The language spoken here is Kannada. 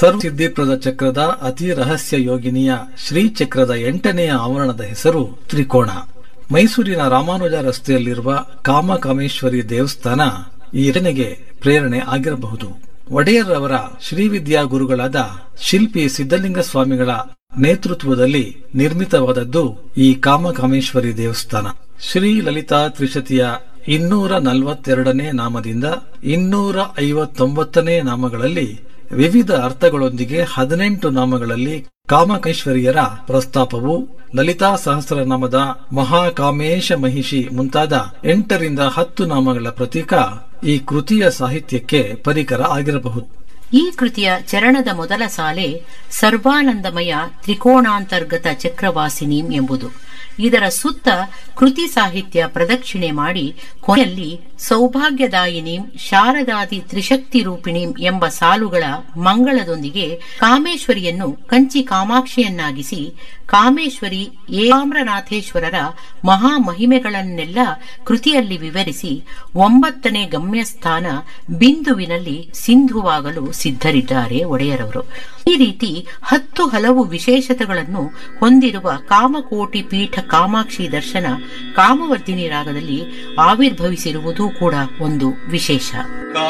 ಸರ್ವಸಿದ್ಧಿಪ್ರದ ಚಕ್ರದ ಅತಿ ರಹಸ್ಯ ಯೋಗಿನಿಯ ಶ್ರೀ ಚಕ್ರದ ಎಂಟನೆಯ ಆವರಣದ ಹೆಸರು ತ್ರಿಕೋಣ ಮೈಸೂರಿನ ರಾಮಾನುಜ ರಸ್ತೆಯಲ್ಲಿರುವ ಕಾಮಕಾಮೇಶ್ವರಿ ದೇವಸ್ಥಾನ ಈ ರಚನೆಗೆ ಪ್ರೇರಣೆ ಆಗಿರಬಹುದು ಒಡೆಯರ್ ಅವರ ಶ್ರೀವಿದ್ಯಾ ಗುರುಗಳಾದ ಶಿಲ್ಪಿ ಸಿದ್ದಲಿಂಗ ಸ್ವಾಮಿಗಳ ನೇತೃತ್ವದಲ್ಲಿ ನಿರ್ಮಿತವಾದದ್ದು ಈ ಕಾಮಕಾಮೇಶ್ವರಿ ದೇವಸ್ಥಾನ ಶ್ರೀ ಲಲಿತಾ ತ್ರಿಶತಿಯ ಇನ್ನೂರ ನಲವತ್ತೆರಡನೇ ನಾಮದಿಂದ ಇನ್ನೂರ ಐವತ್ತೊಂಬತ್ತನೇ ನಾಮಗಳಲ್ಲಿ ವಿವಿಧ ಅರ್ಥಗಳೊಂದಿಗೆ ಹದಿನೆಂಟು ನಾಮಗಳಲ್ಲಿ ಕಾಮಕೈಶ್ವರ್ಯರ ಪ್ರಸ್ತಾಪವು ಲಲಿತಾ ಸಹಸ್ರನಾಮದ ಮಹಾಕಾಮೇಶ ಮಹಿಷಿ ಮುಂತಾದ ಎಂಟರಿಂದ ಹತ್ತು ನಾಮಗಳ ಪ್ರತೀಕ ಈ ಕೃತಿಯ ಸಾಹಿತ್ಯಕ್ಕೆ ಪರಿಕರ ಆಗಿರಬಹುದು ಈ ಕೃತಿಯ ಚರಣದ ಮೊದಲ ಸಾಲೆ ಸರ್ವಾನಂದಮಯ ತ್ರಿಕೋಣಾಂತರ್ಗತ ಚಕ್ರವಾಸಿನೀಂ ಎಂಬುದು ಇದರ ಸುತ್ತ ಕೃತಿ ಸಾಹಿತ್ಯ ಪ್ರದಕ್ಷಿಣೆ ಮಾಡಿ ಕೊನೆಯಲ್ಲಿ ಸೌಭಾಗ್ಯದಾಯಿನೀಂ ಶಾರದಾದಿ ತ್ರಿಶಕ್ತಿ ರೂಪಿಣೀಂ ಎಂಬ ಸಾಲುಗಳ ಮಂಗಳದೊಂದಿಗೆ ಕಾಮೇಶ್ವರಿಯನ್ನು ಕಂಚಿ ಕಾಮಾಕ್ಷಿಯನ್ನಾಗಿಸಿ ಕಾಮೇಶ್ವರಿ ಏಕಾಮ್ರನಾಥೇಶ್ವರರ ಮಹಾ ಮಹಿಮೆಗಳನ್ನೆಲ್ಲ ಕೃತಿಯಲ್ಲಿ ವಿವರಿಸಿ ಒಂಬತ್ತನೇ ಗಮ್ಯಸ್ಥಾನ ಬಿಂದುವಿನಲ್ಲಿ ಸಿಂಧುವಾಗಲು ಸಿದ್ಧರಿದ್ದಾರೆ ಒಡೆಯರವರು ಈ ರೀತಿ ಹತ್ತು ಹಲವು ವಿಶೇಷತೆಗಳನ್ನು ಹೊಂದಿರುವ ಕಾಮಕೋಟಿ ಪೀಠ ಕಾಮಾಕ್ಷಿ ದರ್ಶನ ಕಾಮವರ್ಧಿನಿ ರಾಗದಲ್ಲಿ ಆವಿರ್ಭವಿಸಿರುವುದೂ ಕೂಡ ಒಂದು ವಿಶೇಷ